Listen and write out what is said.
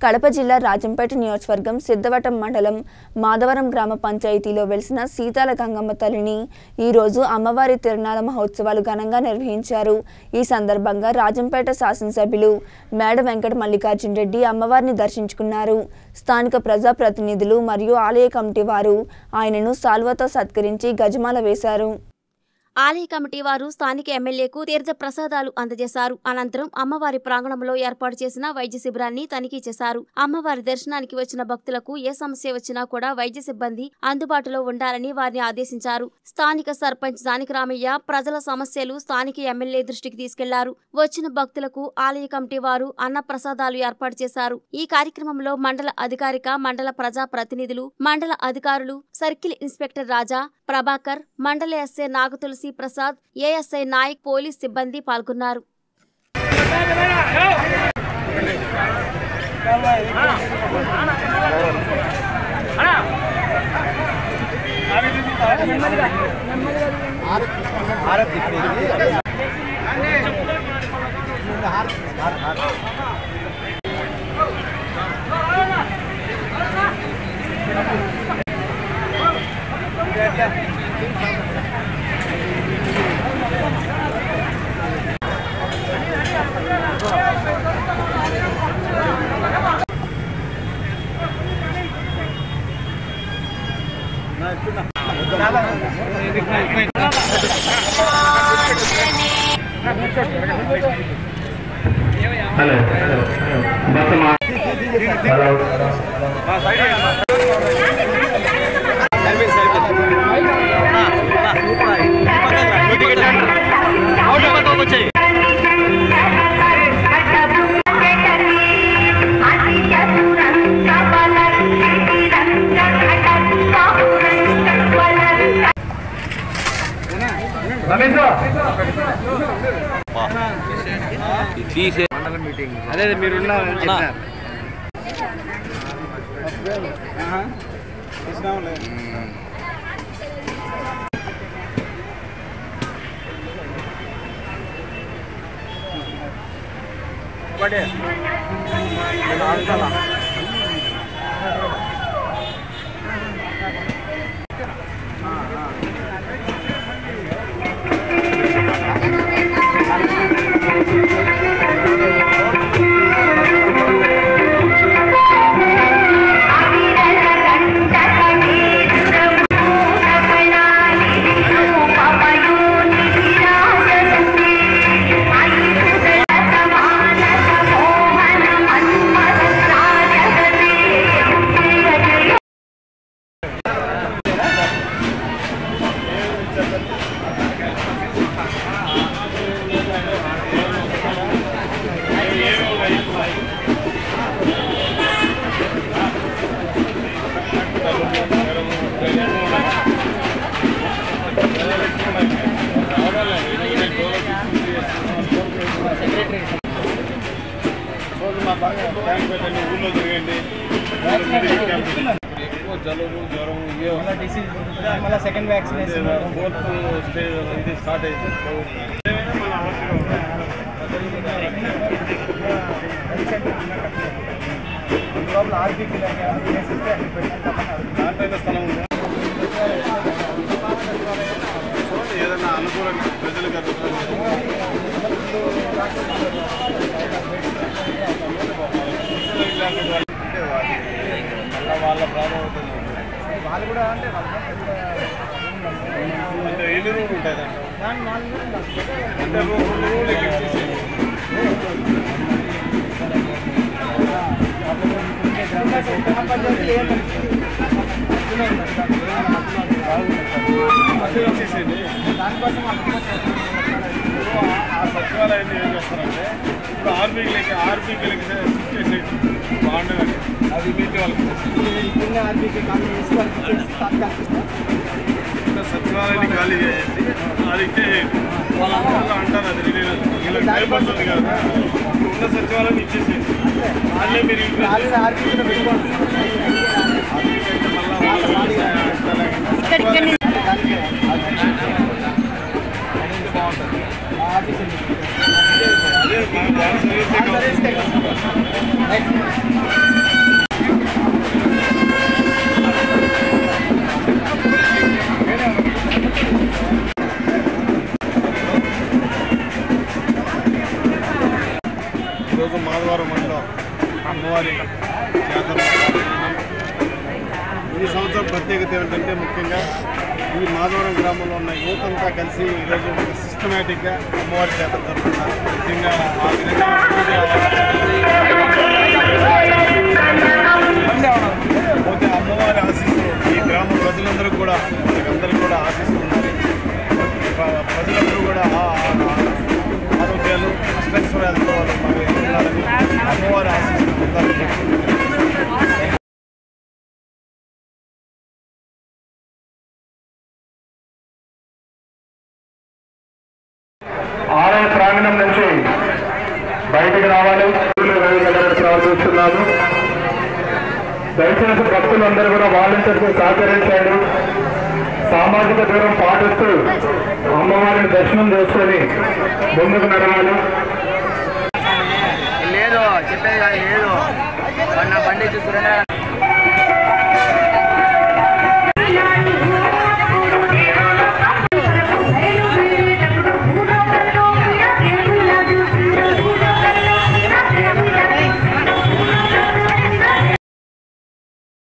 కడప జిల్లా రాజంపేట నియోజకవర్గం సిద్ధవటం మండలం మాధవరం గ్రామ పంచాయతీలో వెలిసిన సీతాల గంగమ్మ తల్లిని ఈరోజు అమ్మవారి తిరునాళ మహోత్సవాలు ఘనంగా నిర్వహించారు ఈ సందర్భంగా రాజంపేట శాసనసభ్యులు మేడ వెంకట మల్లికార్జున రెడ్డి అమ్మవారిని దర్శించుకున్నారు స్థానిక ప్రజాప్రతినిధులు మరియు ఆలయ కమిటీ వారు ఆయనను సాల్వతో సత్కరించి గజమాల వేశారు ఆలయ కమిటీ వారు స్థానిక ఎమ్మెల్యేకు తీర్థ ప్రసాదాలు అందజేశారు అనంతరం అమ్మవారి ప్రాంగణంలో ఏర్పాటు చేసిన వైద్య శిబిరాన్ని తనిఖీ చేశారు అమ్మవారి దర్శనానికి వచ్చిన భక్తులకు ఏ సమస్య వచ్చినా కూడా వైద్య సిబ్బంది అందుబాటులో ఉండాలని వారిని ఆదేశించారు స్థానిక సర్పంచ్ జానకిరామయ్య ప్రజల సమస్యలు స్థానిక ఎమ్మెల్యే దృష్టికి తీసుకెళ్లారు వచ్చిన భక్తులకు ఆలయ కమిటీ వారు అన్న ప్రసాదాలు ఏర్పాటు చేశారు ఈ కార్యక్రమంలో మండల అధికారిక మండల ప్రజా ప్రతినిధులు మండల అధికారులు సర్కిల్ ఇన్స్పెక్టర్ రాజా ప్రభాకర్ మండల SI Nagatulasi Prasad ASI Nayak police సిబ్బంది పాల్గొన్నారు హలో మొత్తం హలో రమేష్ తీసే అదే మీరున్న చెప్పినారు ఊళ్ళో తిరగండి ఎక్కువ జలుబు జ్వరం ఇవే మళ్ళీ సెకండ్ వ్యాక్సినేషన్ ఫోర్త్ స్టేజ్ ఇది స్టార్ట్ అయింది ఏమైనా మన అవసరం లోపల ఆర్బీకి దాంట్లో స్థలం ఉందా చూడండి ఏదైనా అనుకూలంగా ప్రజలకు అనుకూలంగా ఇలాంటి వాళ్ళు అంటే వాళ్ళు మళ్ళా వాళ్ళ ప్రాబ్లం అవుతుంది వాళ్ళు కూడా అంటే అంటే ఎన్ని రూములు ఉంటాయి దాంట్లో దాని వాళ్ళు అంటే రూ- రెండు రూములు ఇక్కడ ఇచ్చేసేయండి. మధ్యలో ఇచ్చేసేయండి దానికోసం ఇప్పుడు ఆ- ఆ సచివాలయాన్ని ఏం చేస్తారంటే ఇప్పుడు ఆర్బీకి ఆర్బీకి షిఫ్ట్ చేసేయండి బాగుండేది అది మీటి వాళ్ళకి కింద ఆర్బీకి కానీ వేసి వాళ్ళకి చేసి తాత్కాలికంగా ఇంకా సచివాలయాన్ని ఖాళీ చేసేసి అది ఇచ్చేసేయండి వాళ్ళు అంటారు అది రిలీజ్ వీళ్ళకి టైం పడుతుంది కదా ఇప్పుడు ఉన్న సచివాలయం ఇచ్చేసేయండి వాళ్ళే మీరు ఇంట్లో ఆల్రెడీ ఆర్బీకి పెట్టుకోండి ఆర్బీకి అదే మా- మా సర్వీసే కావాలి. నెక్స్ట్ అమ్మవారి జాతర పాల్గొన్నాం. ఈ సంవత్సరం ప్రత్యేకత ఏమిటంటే ముఖ్యంగా ఈ మాధవరం గ్రామంలో ఉన్న యువత అంతా కలిసి ఈరోజు ఒక సిస్టమేటిక్గా అమ్మవారి జాతర జరుపుతున్నారు ముఖ్యంగా ఆ విధంగా పూజ పోతే అమ్మవారి ఆశీస్సులు ఈ గ్రామ ప్రజలందరూ కూడా వాళ్ళకందరూ కూడా ఆశిస్తున్నారు ప్ర- ప్రజలందరూ కూడా ఆ- ఆ- ఆరోగ్యాలు అష్టైశ్వర్యాలతో వాళ్ళు మరి ఉండాలని అమ్మవారి ఆశీస్సులు పొందాలని ఆలయ ప్రాంగణం నుంచి బయటకు రావాలి ప్రవర్తిస్తున్నాము దయచేసి భక్తులందరూ కూడా వాలంటీర్స్ సహకరించండి సామాజిక దూరం పాటిస్తూ అమ్మవారిని దర్శనం చేసుకొని ముందుకు నడవాలి లేదు చెప్పేది కాదు లేదు మొన్న బండి చూసుకునే